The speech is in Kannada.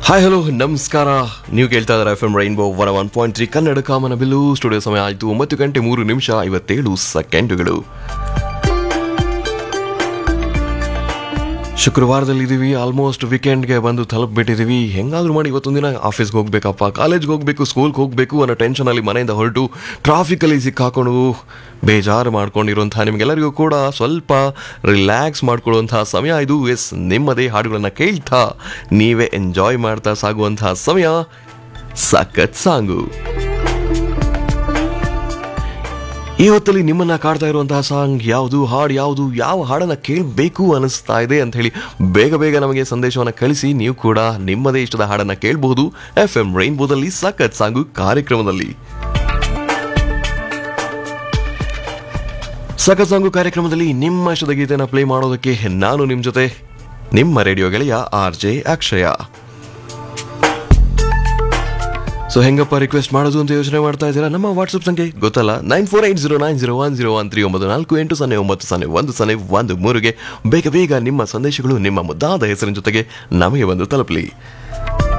ಹಾಯ್ ಹಲೋ ನಮಸ್ಕಾರ ನೀವು ಕೇಳ್ತಾ ಇದ್ದಾರೆ ಎಫ್ ಎಂ ರೈನ್ಬೋ ವರ ಒನ್ ಪಾಯಿಂಟ್ ತ್ರೀ ಕನ್ನಡ ಕಾಮನ ಬಿಲ್ಲು ಸ್ಟುಡಿಯೋ ಸಮಯ ಆಯಿತು ಒಂಬತ್ತು ಗಂಟೆ ಮೂರು ನಿಮಿಷ ಐವತ್ತೇಳು ಸೆಕೆಂಡುಗಳು ಶುಕ್ರವಾರದಲ್ಲಿದ್ದೀವಿ ಆಲ್ಮೋಸ್ಟ್ ವೀಕೆಂಡ್ಗೆ ಬಂದು ತಲುಪಿಬಿಟ್ಟಿದ್ದೀವಿ ಹೆಂಗಾದ್ರೂ ಮಾಡಿ ಇವತ್ತೊಂದು ದಿನ ಆಫೀಸ್ಗೆ ಹೋಗ್ಬೇಕಪ್ಪ ಕಾಲೇಜ್ಗೆ ಹೋಗಬೇಕು ಸ್ಕೂಲ್ಗೆ ಹೋಗಬೇಕು ಅನ್ನೋ ಟೆನ್ಷನಲ್ಲಿ ಮನೆಯಿಂದ ಹೊರಟು ಟ್ರಾಫಿಕಲ್ಲಿ ಸಿಕ್ಕಾಕೊಂಡು ಬೇಜಾರು ಮಾಡ್ಕೊಂಡಿರುವಂತಹ ನಿಮಗೆಲ್ಲರಿಗೂ ಕೂಡ ಸ್ವಲ್ಪ ರಿಲ್ಯಾಕ್ಸ್ ಮಾಡ್ಕೊಳ್ಳುವಂತಹ ಸಮಯ ಇದು ಎಸ್ ನಿಮ್ಮದೇ ಹಾಡುಗಳನ್ನು ಕೇಳ್ತಾ ನೀವೇ ಎಂಜಾಯ್ ಮಾಡ್ತಾ ಸಾಗುವಂತಹ ಸಮಯ ಸಖತ್ ಸಾಂಗು ಈ ಹೊತ್ತಲ್ಲಿ ನಿಮ್ಮನ್ನ ಕಾಡ್ತಾ ಇರುವಂತಹ ಸಾಂಗ್ ಯಾವುದು ಹಾಡು ಯಾವುದು ಯಾವ ಹಾಡನ್ನ ಕೇಳಬೇಕು ಅನಿಸ್ತಾ ಇದೆ ಅಂತ ಹೇಳಿ ಬೇಗ ಬೇಗ ನಮಗೆ ಸಂದೇಶವನ್ನು ಕಳಿಸಿ ನೀವು ಕೂಡ ನಿಮ್ಮದೇ ಇಷ್ಟದ ಹಾಡನ್ನ ಕೇಳಬಹುದು ಎಫ್ ಎಂ ರೈನ್ಬೋದಲ್ಲಿ ಸಖತ್ ಸಾಂಗು ಕಾರ್ಯಕ್ರಮದಲ್ಲಿ ಸಖತ್ ಸಾಂಗು ಕಾರ್ಯಕ್ರಮದಲ್ಲಿ ನಿಮ್ಮ ಇಷ್ಟದ ಗೀತೆನ ಪ್ಲೇ ಮಾಡೋದಕ್ಕೆ ನಾನು ನಿಮ್ಮ ಜೊತೆ ನಿಮ್ಮ ರೇಡಿಯೋ ಗೆಳೆಯ ಆರ್ ಜೆ ಅಕ್ಷಯ ಸೊ ಹೆಂಗಪ್ಪ ರಿಕ್ವೆಸ್ಟ್ ಮಾಡೋದು ಅಂತ ಯೋಚನೆ ಮಾಡ್ತಾ ಇದ್ದೀರಾ ನಮ್ಮ ವಾಟ್ಸಪ್ ಸಂಖ್ಯೆ ಗೊತ್ತಲ್ಲ nine four eight zero nine zero one zero one three ಒಂಬತ್ತು ನಾಲ್ಕು ಎಂಟು ಸೊನ್ನೆ ಒಂಬತ್ತು ಸೊನ್ನೆ ಒಂದು ಸೊನ್ನೆ ಒಂದು ಮೂರುಗೆ ಬೇಗ ಬೇಗ ನಿಮ್ಮ ಸಂದೇಶಗಳು ನಿಮ್ಮ ಮುದ್ದಾದ ಹೆಸರಿನ ಜೊತೆಗೆ ನಮಗೆ ಬಂದು ತಲುಪಲಿ